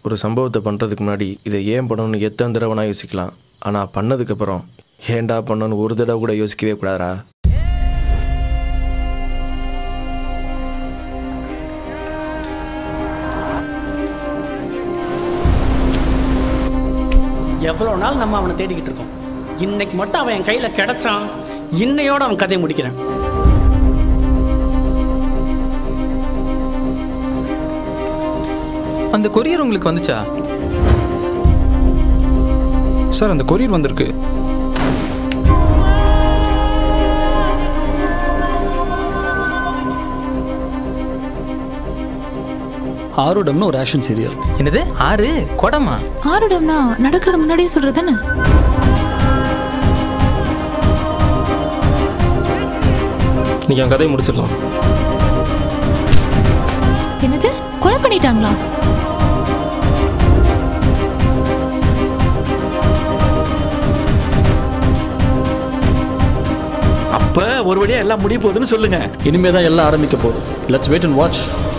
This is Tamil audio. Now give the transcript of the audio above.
ஒரு சம்பவத்தை பண்ணுறதுக்கு முன்னாடி இதை ஏன் பண்ணணும்னு எத்தனை தடவைனா யோசிக்கலாம் ஆனால் பண்ணதுக்கப்புறம் ஏன்டா பண்ணணும்னு ஒரு தடவை கூட யோசிக்கவே கூடாதா எவ்வளோ நாள் நம்ம அவனை தேடிக்கிட்டு இருக்கோம் இன்னைக்கு மட்டும் அவன் என் கையில் கிடைச்சான் இன்னையோட அவன் கதையை முடிக்கிறேன் அந்த கொரியர் உங்களுக்கு வந்துச்சா சார் அந்த கொரியர் வந்திருக்கு ஆரோடம்னு ஒரு ஆக்ஷன் சீரியல் என்னது ஆறு கொடமா ஆரோடம்னா நடக்கிறது முன்னாடியே சொல்றது தானே நீங்கள் என் கதையை முடிச்சிடலாம் என்னது கொலை பண்ணிட்டாங்களா அப்ப ஒரு வழியா எல்லாம் முடிய போகுதுன்னு சொல்லுங்க இனிமே தான் எல்லாம் ஆரம்பிக்க போகுது லெட்ஸ் வெயிட் அண்ட் வாட்ச்